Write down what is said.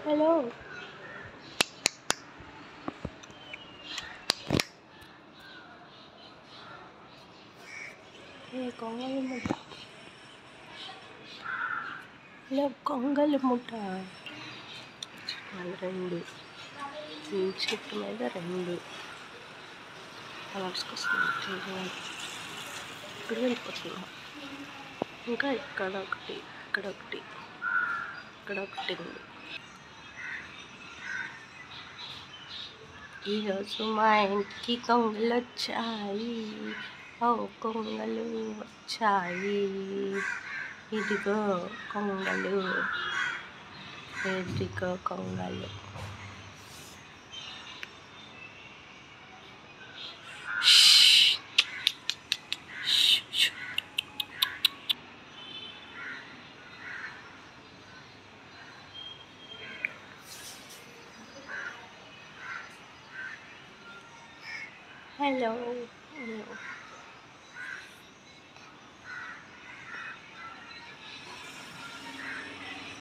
hello ఏ కొంగలి ముఠ hello కొంగలి ముఠ వాళ్ళు రెండు ఈ చెట్టు మీద రెండు కలర్స్కి వస్తుంది ఇప్పుడు వెళ్ళిపోతున్నాం ఇంకా ఇక్కడ ఒకటి ఇక్కడ ఒకటి ఇక్కడ ఒకటి ఉంది ఈరోజు మా ఇంటికి కొంగలు వచ్చాయి ఓ కొంగలు వచ్చాయి ఇదిగో కొంగలు ఇదిగో కొంగలు హలో హలో